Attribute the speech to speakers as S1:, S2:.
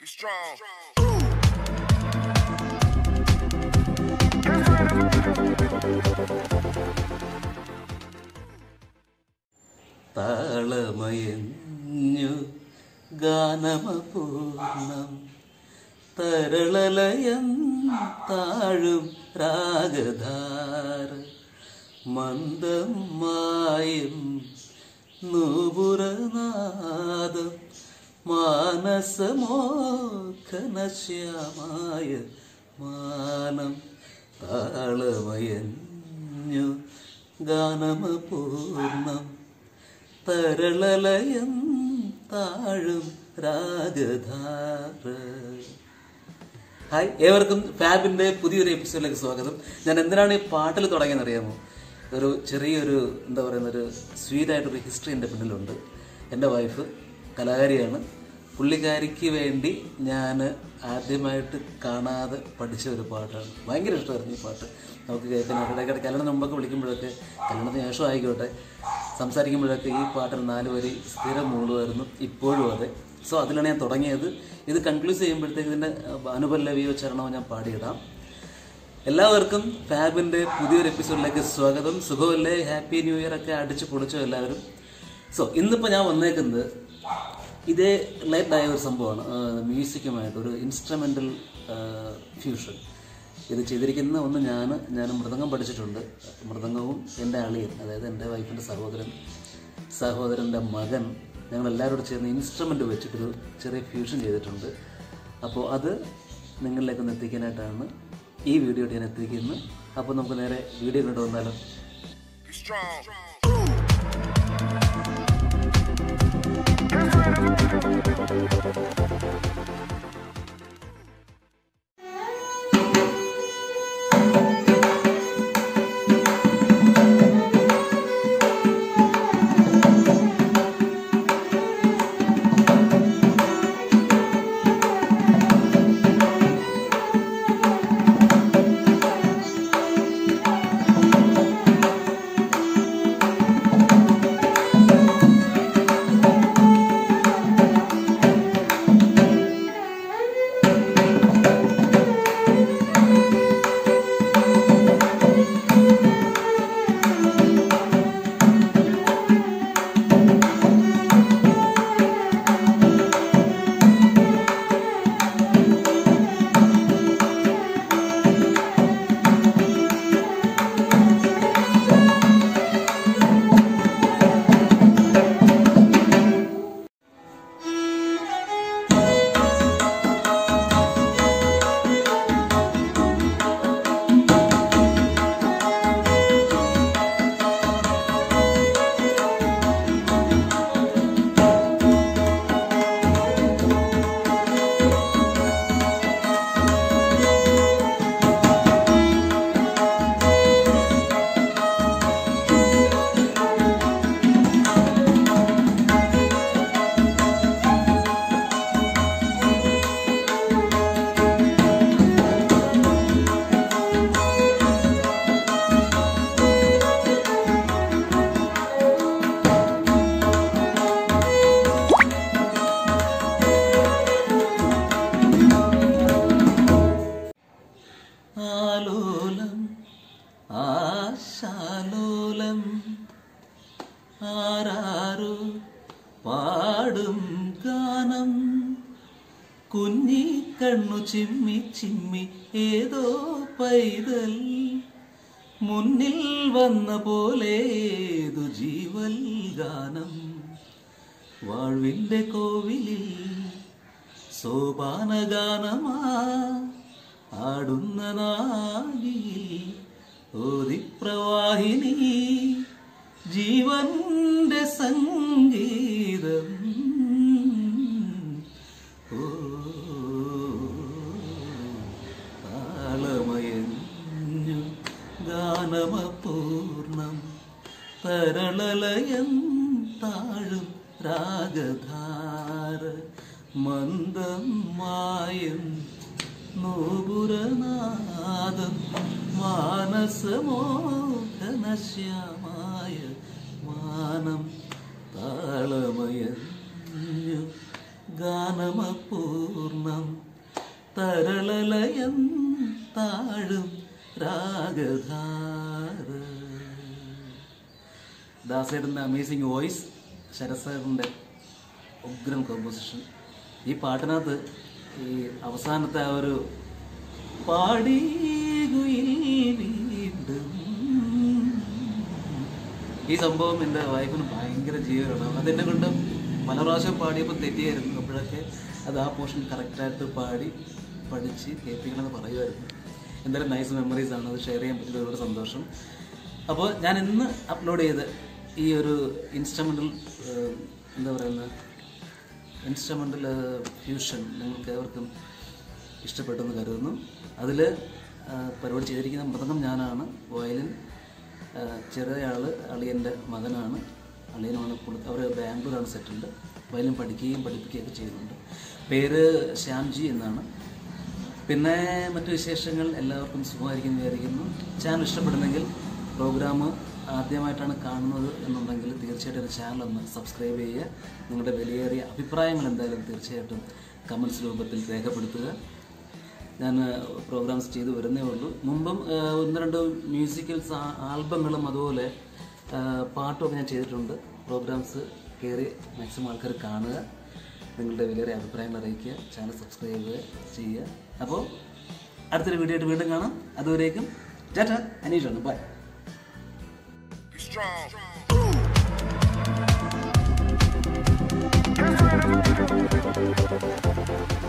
S1: Be strong.
S2: താളമയഞ്ഞു ഗാനമപൂർണം തരളലയം താഴും രാഗധാര മന്ദം മായും നൂപുരനാദം മാനസമോഖനശ്യാമായ മാനം താളമയഞ്ഞു ഗാനമപൂർണം തരളലയം താഴും രാഗധാര ഹായ് ഏവർക്കും ഫാബിന്റെ പുതിയൊരു എപ്പിസോഡിലേക്ക് സ്വാഗതം ഞാൻ എന്തിനാണ് ഈ പാട്ടിൽ തുടങ്ങിയെന്ന് അറിയാമോ ഒരു ചെറിയൊരു എന്താ പറയുന്ന ഒരു സ്വീറ്റ് ആയിട്ടൊരു ഹിസ്റ്ററി എൻ്റെ പിന്നിലുണ്ട് എൻ്റെ വൈഫ് കലാകാരിയാണ് പുള്ളിക്കാരിക്ക് വേണ്ടി ഞാൻ ആദ്യമായിട്ട് കാണാതെ പഠിച്ച ഒരു പാട്ടാണ് ഭയങ്കര ഇഷ്ടമായിരുന്നു ഈ പാട്ട് നമുക്ക് കേൾക്കാൻ ഇടയ്ക്കിടെ കല്യാണം മുമ്പൊക്കെ വിളിക്കുമ്പോഴൊക്കെ കല്യാണത്തിന് ശേഷം ആയിക്കോട്ടെ സംസാരിക്കുമ്പോഴൊക്കെ ഈ പാട്ടിന് നാല് വരി സ്ഥിരം മൂളുമായിരുന്നു ഇപ്പോഴും അതെ സോ അതിലാണ് ഞാൻ തുടങ്ങിയത് ഇത് കൺക്ലൂസ് ചെയ്യുമ്പോഴത്തേക്ക് ഇതിൻ്റെ അനുപല്ലവിയോ ചരണമോ ഞാൻ പാടിയിടാം എല്ലാവർക്കും ഫാബിൻ്റെ പുതിയൊരു എപ്പിസോഡിലേക്ക് സ്വാഗതം സുഖമല്ലേ ഹാപ്പി ന്യൂ ഇയർ ഒക്കെ അടിച്ച് പൊളിച്ചോ എല്ലാവരും സോ ഇന്നിപ്പോൾ ഞാൻ വന്നേക്കുന്നത് ഇതേ ലൈറ്റ് ആയ ഒരു സംഭവമാണ് മ്യൂസിക്കുമായിട്ട് ഒരു ഇൻസ്ട്രുമെൻ്റൽ ഫ്യൂഷൻ ഇത് ചെയ്തിരിക്കുന്ന ഒന്ന് ഞാൻ ഞാൻ മൃദംഗം പഠിച്ചിട്ടുണ്ട് മൃദംഗവും എൻ്റെ അളിയൻ അതായത് എൻ്റെ വൈഫിൻ്റെ സഹോദരൻ സഹോദരൻ്റെ മകൻ ഞങ്ങൾ എല്ലാവരോടും ചേർന്ന് ഇൻസ്ട്രുമെൻ്റ് വെച്ചിട്ടൊരു ചെറിയ ഫ്യൂഷൻ ചെയ്തിട്ടുണ്ട് അപ്പോൾ അത് നിങ്ങളിലേക്കൊന്ന് എത്തിക്കാനായിട്ടാണ് ഈ വീഡിയോ ഞാൻ എത്തിക്കുന്നത് അപ്പോൾ നമുക്ക് നേരെ വീഡിയോ കണ്ടു വന്നാലോ
S1: Be strong.
S2: ആലോലം ആശാലോലം ആരാരോ പാടും ഗാനം കുഞ്ഞി കണ്ണു ചിമ്മി ചിമ്മി ഏതോ പൈതൽ മുന്നിൽ വന്ന പോലെ ഏതു ജീവൽ ഗാനം വാഴ്വിൻ്റെ കോവിലിൽ സോപാനഗാനമാ ആടുന്ന നാഗിയിൽ ഓതിപ്രവാഹിനി ജീവന്റെ സംഗീതം ഓ താളമയഞ്ഞു ഗാനമപൂർണം തരളലയം താഴും രാഗധാര മന്ദം മായം നൂപുരനാദം മാനസമോഹനശ്യാമായ മാനം താളമയഞ്ഞു ഗാനമപൂർണം തരളലയം താഴും രാഗധാര ദാസേട്ടൻ്റെ അമേസിങ് വോയിസ് ശരസേട്ടൻ്റെ ഉഗ്രൻ കോമ്പോസിഷൻ ഈ പാട്ടിനകത്ത് ഈ അവസാനത്തെ ആ ഒരു പാടി വീണ്ടും ഈ സംഭവം എൻ്റെ വൈഫിന് ഭയങ്കര ജീവനാണ് അതെന്നെ കൊണ്ട് പല പ്രാവശ്യം പാടിയപ്പോൾ തെറ്റിയായിരുന്നു അപ്പോഴൊക്കെ അത് ആ പോർഷൻ കറക്റ്റായിട്ട് പാടി പഠിച്ച് കേൾപ്പിക്കണമെന്ന് പറയുമായിരുന്നു എന്തായാലും നൈസ് മെമ്മറീസ് ആണ് അത് ഷെയർ ചെയ്യാൻ പറ്റിയത് ഒരുപാട് സന്തോഷം അപ്പോൾ ഞാൻ ഇന്ന് അപ്ലോഡ് ചെയ്ത ഈ ഒരു ഇൻസ്ട്രുമെൻ്റൽ എന്താ പറയുന്നത് ഇൻസ്ട്രുമെൻ്റൽ ഫ്യൂഷൻ നിങ്ങൾക്ക് ഏവർക്കും ഇഷ്ടപ്പെട്ടെന്ന് കരുതുന്നു അതിൽ പരിപാടി ചെയ്തിരിക്കുന്ന മൃദംഗം ഞാനാണ് വയലിൻ ആ, ചെറിയ ആൾ അളിയൻ്റെ മകനാണ് അളിയനാണ് പുള്ളി അവർ ബാംഗ്ലൂരാണ് സെറ്റിൽഡ് വയലിൻ പഠിക്കുകയും പഠിപ്പിക്കുകയൊക്കെ ചെയ്യുന്നുണ്ട് പേര് ശ്യാംജി എന്നാണ് പിന്നെ മറ്റു വിശേഷങ്ങൾ എല്ലാവർക്കും സുഖമായിരിക്കും വിചാരിക്കുന്നു ചാനൽ ഇഷ്ടപ്പെടുന്നെങ്കിൽ പ്രോഗ്രാം ആദ്യമായിട്ടാണ് കാണുന്നത് എന്നുണ്ടെങ്കിൽ തീർച്ചയായിട്ടും ഒരു ചാനൽ ഒന്ന് സബ്സ്ക്രൈബ് ചെയ്യുക നിങ്ങളുടെ വിലയേറിയ അഭിപ്രായങ്ങൾ എന്തായാലും തീർച്ചയായിട്ടും കമൻസ് രൂപത്തിൽ രേഖപ്പെടുത്തുക ഞാൻ പ്രോഗ്രാംസ് ചെയ്തു വരുന്നേ ഉള്ളൂ മുമ്പും ആ, ഒന്ന് രണ്ട് മ്യൂസിക്കൽസ് ആൽബങ്ങളും അതുപോലെ ആ, പാട്ടുമൊക്കെ ഞാൻ ചെയ്തിട്ടുണ്ട് പ്രോഗ്രാംസ് കയറി മാക്സിമം ആൾക്കാർ കാണുക നിങ്ങളുടെ വിലയേറിയ അഭിപ്രായങ്ങൾ അറിയിക്കുക ചാനൽ സബ്സ്ക്രൈബ് ചെയ്യുക അപ്പോൾ അടുത്തൊരു വീഡിയോ ആയിട്ട് വീണ്ടും കാണാം അതുവരേക്കും ടാറ്റ അനീഷാണ് ബൈ
S1: Be strong.
S3: Thank